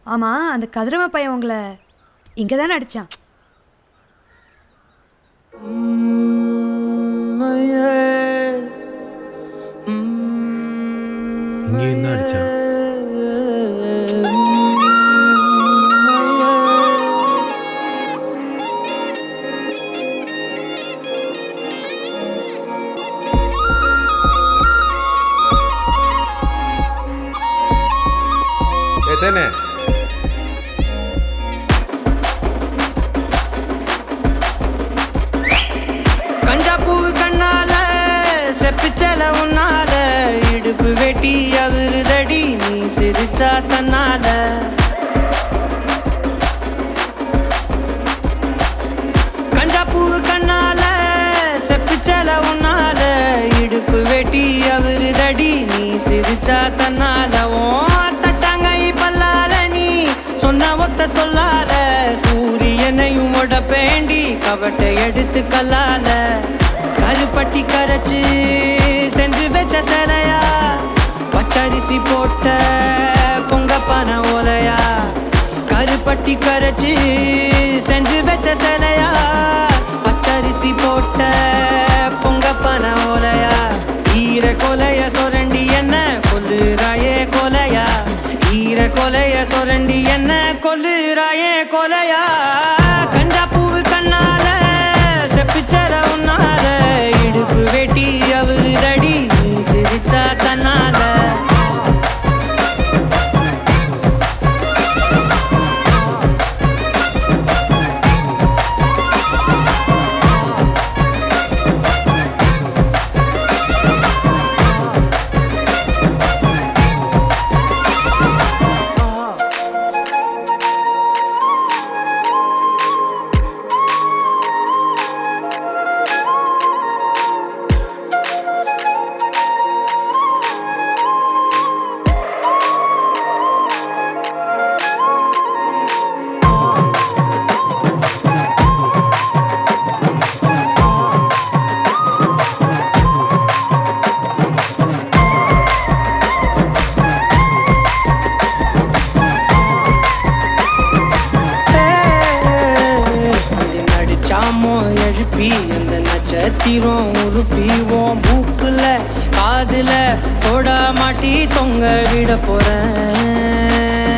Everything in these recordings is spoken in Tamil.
ஆமா அந்த கதிரவ பையன் உங்களை இங்க தானே அடிச்சான் இங்க என்ன அடிச்சான் ஏ தேனே கஞ்சா பூ கண்ணால செப்பிச்சல உன்னால இடுப்பு வெட்டி அவருதடி நீ சிரிச்சா தன்னால கஞ்சா பூ கண்ணால செப்பிச்சல உன்னால இடுப்பு வெட்டி அவருதடி நீ சிரிச்சா தன்னால ஓ தட்டாங்கை பல்லால நீ சொன்ன ஒத்த சொல்லால சூரியனையும் உடப்பேண்டி கவட்டை எடுத்து கல்லால கருப்பட்டி கரைச்சு செஞ்சு வச்ச சிலையா பச்சரிசி போட்ட பொங்கப்பான ஓலையா கருப்பட்டி கரைச்சு செஞ்சு வச்ச சிலையா பச்சரிசி போட்ட பொங்கப்பான ஓலையா ஈர கொலைய சொரண்டி என்ன கொல்லுறாயே கொலையா ஈர கொலைய சொரண்டி என்ன கொல்லுறாயே கொலையா கஞ்சா பூவு கண்ணால செப்பிச்சல உன்னால இடுப்பு வெட்டி அவரு தடி நீ சிரிச்சா தன்னால அது நடிச்சாமோ எழுப்பி அந்த நட்சத்திரம் உருப்பிவோம் மூக்குல காதுல தொட மாட்டி தொங்க விட போறேன்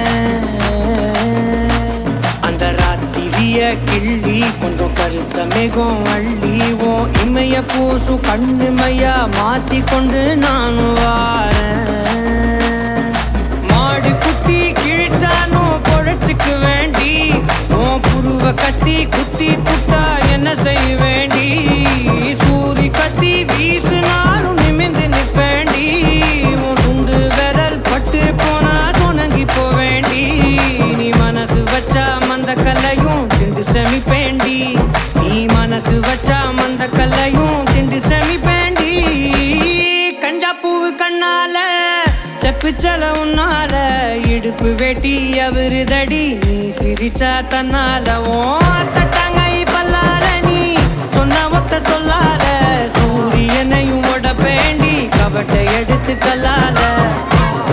அந்த ராத்திரிய கிள்ளி கொஞ்சம் கருத்த மேகம் அள்ளிவோம் இமைய பூசும் கண்ணுமையா மாத்தி கொண்டு நானும் வாரேன் மாடு குத்தி கிழிச்சானும் பொழைச்சுக்கு வேண்டி உன் புருவ கத்தி குத்தி புட்டா என்ன செய்ய வேண்டி சூரி கத்தி வீசுனாலும் நிமிந்து நிப்பேண்டி உன் சுண்டு விரல் பட்டு போனா சொனங்கி போவேண்டி நீ மனசு வச்சா மந்த கல்லையும் திண்டு செமிப்பேண்டி நீ மனசு வச்சா மந்த கல்லையும் திண்டு செமிப்பேண்டி கஞ்சா பூவு கண்ணால செப்புச்சல உன்னால இடுப்பு வெட்டி அவரு தடி நீ சிரிச்சா தன்னால ஓ தட்டாங்கை பல்லால நீ சொன்ன ஒத்த சொல்லால சூரியனையும் உடப்பேண்டி கபட்டை எடுத்து கல்லால